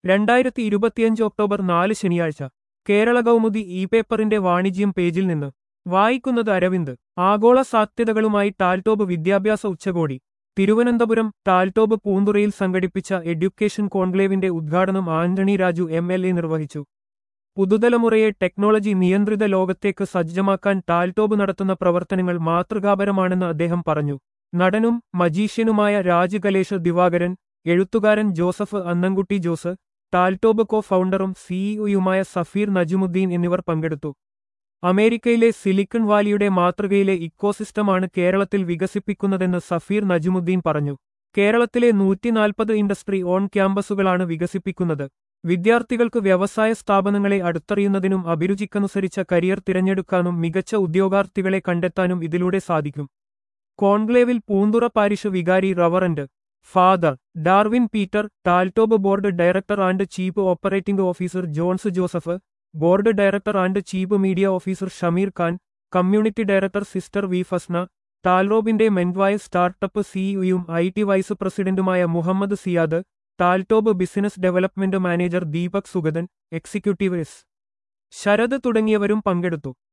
രണ്ടായിരത്തി ഇരുപത്തിയഞ്ച് ഒക്ടോബർ നാല് ശനിയാഴ്ച കേരള കൗമുദി ഇ പേപ്പറിന്റെ വാണിജ്യം പേജിൽ നിന്ന് വായിക്കുന്നത് അരവിന്ദ് ആഗോള സാധ്യതകളുമായി ടാൽടോബ് വിദ്യാഭ്യാസ ഉച്ചകോടി തിരുവനന്തപുരം ടാൽടോബ് പൂന്തുറയിൽ സംഘടിപ്പിച്ച എഡ്യൂക്കേഷൻ കോൺക്ലേവിന്റെ ഉദ്ഘാടനം Antony Raju M L A നിർവഹിച്ചു പുതുതലമുറയെ ടെക്നോളജി നിയന്ത്രിത ലോകത്തേക്ക് സജ്ജമാക്കാൻ ടാൽടോബ് നടത്തുന്ന പ്രവർത്തനങ്ങൾ മാതൃകാപരമാണെന്ന് അദ്ദേഹം പറഞ്ഞു നടനും മജീഷ്യനുമായ രാജ് കലേഷ് ദിവാകരൻ എഴുത്തുകാരൻ ജോസഫ് അന്നൻകുട്ടി ജോസ് ടാൽടോബ് കോ ഫൗണ്ടറും സിഇഒയുമായ സഫീർ നജുമുദ്ദീൻ എന്നിവർ പങ്കെടുത്തു അമേരിക്കയിലെ സിലിക്കൺ വാലിയുടെ മാതൃകയിലെ ഇക്കോസിസ്റ്റമാണ് കേരളത്തിൽ വികസിപ്പിക്കുന്നതെന്ന് സഫീർ നജുമുദ്ദീൻ പറഞ്ഞു കേരളത്തിലെ നൂറ്റിനാൽപ്പത് ഇൻഡസ്ട്രി ഓൺ ക്യാമ്പസുകളാണ് വികസിപ്പിക്കുന്നത് വിദ്യാർത്ഥികൾക്ക് വ്യവസായ സ്ഥാപനങ്ങളെ അടുത്തറിയുന്നതിനും അഭിരുചിക്കനുസരിച്ച കരിയർ തിരഞ്ഞെടുക്കാനും മികച്ച ഉദ്യോഗാർത്ഥികളെ കണ്ടെത്താനും ഇതിലൂടെ സാധിക്കും കോൺക്ലേവിൽ പൂന്തുറ പാരിഷ് വികാരി reverend father Darwin Peter Talrop board director and chief operating officer Johns Joseph board director and chief media officer Shameer Khan community director sister V Fasna ടാൽറോബിന്റെ മെൻവായ സ്റ്റാർട്ടപ്പ് സിഇഒയും ഐ ടി വൈസ് പ്രസിഡന്റുമായ Muhammad Siyad Talrop business development manager Deepak Sugathan executive S Sarath തുടങ്ങിയവരും പങ്കെടുത്തു